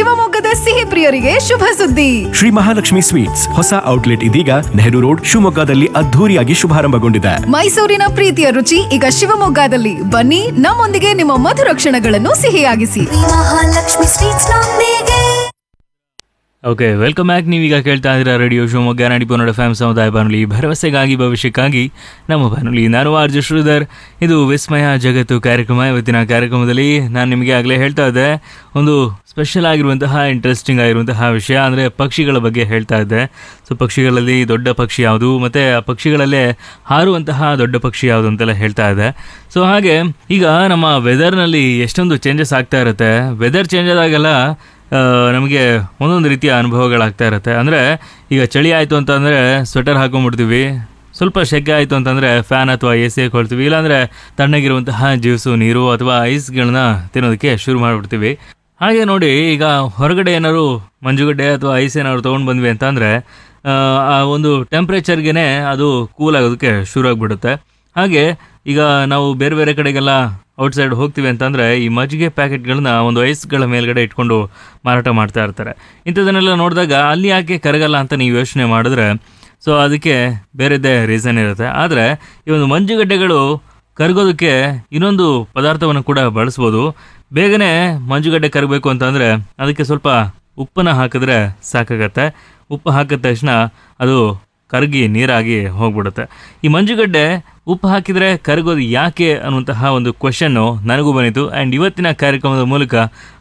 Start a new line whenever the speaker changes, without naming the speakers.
ಶಿವಮೊಗ್ಗದ ಸಿಹಿ ಪ್ರಿಯರಿಗೆ ಶುಭ ಸುದ್ದಿ
ಶ್ರೀ ಮಹಾಲಕ್ಷ್ಮಿ ಸ್ವೀಟ್ಸ್ ಹೊಸ ಔಟ್ಲೆಟ್ ಇದೀಗ ನೆಹರು ರೋಡ್ ಶಿವಮೊಗ್ಗದಲ್ಲಿ ಅದ್ಧೂರಿಯಾಗಿ ಶುಭಾರಂಭಗೊಂಡಿದೆ
ಮೈಸೂರಿನ ಪ್ರೀತಿಯ ರುಚಿ ಈಗ ಶಿವಮೊಗ್ಗದಲ್ಲಿ ಬನ್ನಿ ನಮ್ಮೊಂದಿಗೆ ನಿಮ್ಮ ಮಧುರ ಕ್ಷಣಗಳನ್ನು ಸಿಹಿಯಾಗಿಸಿ
ಮಹಾಲಕ್ಷ್ಮಿ ಸ್ವೀಟ್ಸ್ ನೊಂದಿಗೆ
ಓಕೆ ವೆಲ್ಕಮ್ ಬ್ಯಾಕ್ ನೀವೀಗ ಕೇಳ್ತಾ ಇದ್ದೀರಾ ರೇಡಿಯೋ ಶಿವಮೊಗ್ಗ ನಾಡಿ ಪನ್ನಡ ಫ್ಯಾಮ್ ಸಮುದಾಯ ಬಾನುಲಿ ಭರವಸೆಗಾಗಿ ಭವಿಷ್ಯಕ್ಕಾಗಿ ನಮ್ಮ ಬಾನುಲಿ ನಾನು ಆರ್ಜು ಶ್ರೀಧರ್ ಇದು ವಿಸ್ಮಯ ಜಗತ್ತು ಕಾರ್ಯಕ್ರಮ ಇವತ್ತಿನ ಕಾರ್ಯಕ್ರಮದಲ್ಲಿ ನಾನು ನಿಮಗೆ ಆಗಲೇ ಹೇಳ್ತಾ ಇದ್ದೆ ಒಂದು ಸ್ಪೆಷಲ್ ಆಗಿರುವಂತಹ ಇಂಟ್ರೆಸ್ಟಿಂಗ್ ಆಗಿರುವಂತಹ ವಿಷಯ ಅಂದರೆ ಪಕ್ಷಿಗಳ ಬಗ್ಗೆ ಹೇಳ್ತಾ ಇದ್ದೆ ಸೊ ಪಕ್ಷಿಗಳಲ್ಲಿ ದೊಡ್ಡ ಪಕ್ಷಿ ಯಾವುದು ಮತ್ತು ಆ ಪಕ್ಷಿಗಳಲ್ಲೇ ಹಾರುವಂತಹ ದೊಡ್ಡ ಪಕ್ಷಿ ಯಾವುದು ಅಂತೆಲ್ಲ ಹೇಳ್ತಾ ಇದ್ದೆ ಸೊ ಹಾಗೆ ಈಗ ನಮ್ಮ ವೆದರ್ನಲ್ಲಿ ಎಷ್ಟೊಂದು ಚೇಂಜಸ್ ಆಗ್ತಾ ಇರುತ್ತೆ ವೆದರ್ ಚೇಂಜ್ ಆದಾಗೆಲ್ಲ ಆ, ನಮಗೆ ಒಂದೊಂದು ರೀತಿಯ ಅನುಭವಗಳಾಗ್ತಾ ಇರುತ್ತೆ ಅಂದರೆ ಈಗ ಚಳಿ ಆಯಿತು ಅಂತಂದರೆ ಸ್ವೆಟರ್ ಹಾಕೊಂಡ್ಬಿಡ್ತೀವಿ ಸ್ವಲ್ಪ ಸೆಕೆ ಆಯಿತು ಅಂತಂದರೆ ಫ್ಯಾನ್ ಅಥವಾ ಎ ಸಿ ಹಾಕೊಳ್ತೀವಿ ಇಲ್ಲಾಂದರೆ ತಣ್ಣಗಿರುವಂತಹ ಜ್ಯೂಸು ನೀರು ಅಥವಾ ಐಸ್ಗಳನ್ನ ತಿನ್ನೋದಕ್ಕೆ ಶುರು ಮಾಡಿಬಿಡ್ತೀವಿ ಹಾಗೆ ನೋಡಿ ಈಗ ಹೊರಗಡೆ ಏನಾದ್ರು ಮಂಜುಗಡ್ಡೆ ಅಥವಾ ಐಸ್ ಏನಾದ್ರು ತೊಗೊಂಡು ಬಂದ್ವಿ ಅಂತಂದರೆ ಆ ಒಂದು ಟೆಂಪ್ರೇಚರ್ಗೆ ಅದು ಕೂಲ್ ಆಗೋದಕ್ಕೆ ಶುರು ಆಗಿಬಿಡುತ್ತೆ ಹಾಗೆ ಈಗ ನಾವು ಬೇರೆ ಬೇರೆ ಕಡೆಗೆಲ್ಲ ಔಟ್ಸೈಡ್ ಹೋಗ್ತೀವಿ ಅಂತಂದರೆ ಈ ಮಜ್ಜಿಗೆ ಪ್ಯಾಕೆಟ್ಗಳನ್ನ ಒಂದು ಐಸ್ಗಳ ಮೇಲ್ಗಡೆ ಇಟ್ಕೊಂಡು ಮಾರಾಟ ಮಾಡ್ತಾ ಇರ್ತಾರೆ ಇಂಥದನ್ನೆಲ್ಲ ನೋಡಿದಾಗ ಅಲ್ಲಿ ಯಾಕೆ ಕರಗಲ್ಲ ಅಂತ ನೀವು ಯೋಚನೆ ಮಾಡಿದ್ರೆ ಸೊ ಅದಕ್ಕೆ ಬೇರೆದೇ ರೀಸನ್ ಇರುತ್ತೆ ಆದರೆ ಈ ಒಂದು ಮಂಜುಗಡ್ಡೆಗಳು ಕರಗೋದಕ್ಕೆ ಇನ್ನೊಂದು ಪದಾರ್ಥವನ್ನು ಕೂಡ ಬಳಸ್ಬೋದು ಬೇಗನೆ ಮಂಜುಗಡ್ಡೆ ಕರಗಬೇಕು ಅಂತಂದರೆ ಅದಕ್ಕೆ ಸ್ವಲ್ಪ ಉಪ್ಪನ್ನು ಹಾಕಿದ್ರೆ ಸಾಕಾಗತ್ತೆ ಉಪ್ಪು ಹಾಕಿದ ತಕ್ಷಣ ಅದು ಕರಗಿ ನೀರಾಗಿ ಹೋಗ್ಬಿಡುತ್ತೆ ಈ ಮಂಜುಗಡ್ಡೆ ಉಪ್ಪು ಹಾಕಿದರೆ ಕರಗೋದು ಯಾಕೆ ಅನ್ನುವಂತಹ ಒಂದು ಕ್ವೆಶನ್ನು ನನಗೂ ಬಂದಿತ್ತು ಆ್ಯಂಡ್ ಇವತ್ತಿನ ಕಾರ್ಯಕ್ರಮದ ಮೂಲಕ